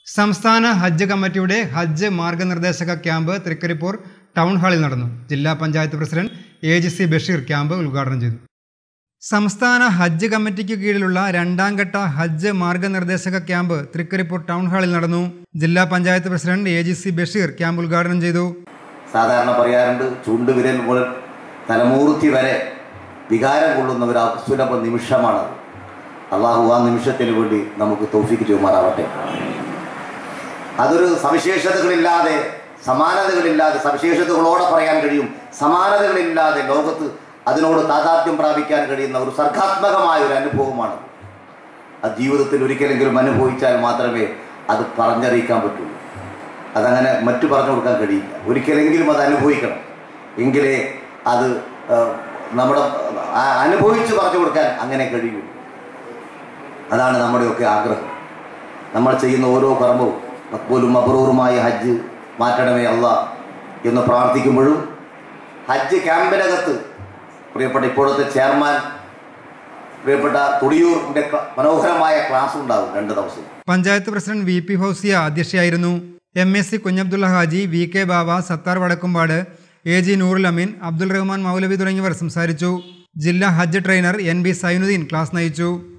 സംസ്ഥാന ഹജ്ജ് കമ്മിറ്റിയുടെ ഹജ്ജ് മാർഗനിർദ്ദേശക ക്യാമ്പ് തൃക്കരിപ്പൂർ ടൗൺ ഹാളിൽ നടന്നു ജില്ലാ panchayat president A G C Basheer camp ഉദ്ഘാടനം ചെയ്തു സംസ്ഥാന ഹജ്ജ് കമ്മിറ്റിക്ക് കീഴിലുള്ള രണ്ടാം ഘട്ട ഹജ്ജ് മാർഗനിർദ്ദേശക ക്യാമ്പ് തൃക്കരിപ്പൂർ ടൗൺ ഹാളിൽ നടന്നു ജില്ലാ panchayat president A G C Basheer camp ഉദ്ഘാടനം ചെയ്തു സാധാരണ പറയാറുണ്ട് ചൂണ്ടുവിരൽ മുതൽ തലമൂർത്തി വരെ വികാരം കൊള്ളുന്ന ഒരു സുലഭ നിമിഷമാണ് അള്ളാഹു ആ നിമിഷത്തിന് വേണ്ടി നമുക്ക് തോഫിക്ക് ചെയ്യുമാറാവട്ടെ അതൊരു സവിശേഷതകളില്ലാതെ സമാനതകളില്ലാതെ സവിശേഷതകളോടെ പറയാൻ കഴിയും സമാനതകളില്ലാതെ ലോകത്ത് അതിനോട് താതാത്മ്യം പ്രാപിക്കാൻ കഴിയുന്ന ഒരു സർഗാത്മകമായ ഒരു അനുഭവമാണ് അത് ജീവിതത്തിൽ ഒരിക്കലെങ്കിലും അനുഭവിച്ചാൽ മാത്രമേ അത് പറഞ്ഞറിയിക്കാൻ പറ്റുള്ളൂ അതങ്ങനെ മറ്റു പറഞ്ഞു കൊടുക്കാൻ കഴിയില്ല ഒരിക്കലെങ്കിലും അത് അനുഭവിക്കണം എങ്കിലേ അത് ആ, നമ്മുടെ ആ, അനുഭവിച്ച് പറഞ്ഞു കൊടുക്കാൻ അങ്ങനെ കഴിയൂ അതാണ് നമ്മുടെയൊക്കെ ആഗ്രഹം നമ്മൾ ചെയ്യുന്ന ഓരോ കർമ്മവും മക്ബൂലും മബറൂറുമായ ഹജ്ജ് മാറ്റണമേ അല്ല എന്ന് പ്രാർത്ഥിക്കുമ്പോഴും ഹജ്ജ് ക്യാമ്പിനകത്ത് പ്രിയപ്പെട്ട ഇപ്പോഴത്തെ ചെയർമാൻ പ്രിയപ്പെട്ട തുടിയൂറിൻ്റെ മനോഹരമായ ക്ലാസ് ഉണ്ടാകും രണ്ട് ദിവസം panchayat president V P Housiya അധ്യക്ഷയായിരുന്നു M S C Kunhabdulla Haji V K Baba Sathar Vadakkumpad A G Noorul Ameen Abdul Rahman Moulavi തുടങ്ങിയവർ സംസാരിച്ചു ജില്ലാ ഹജ്ജ് trainer N B Sainudheen class നയിച്ചു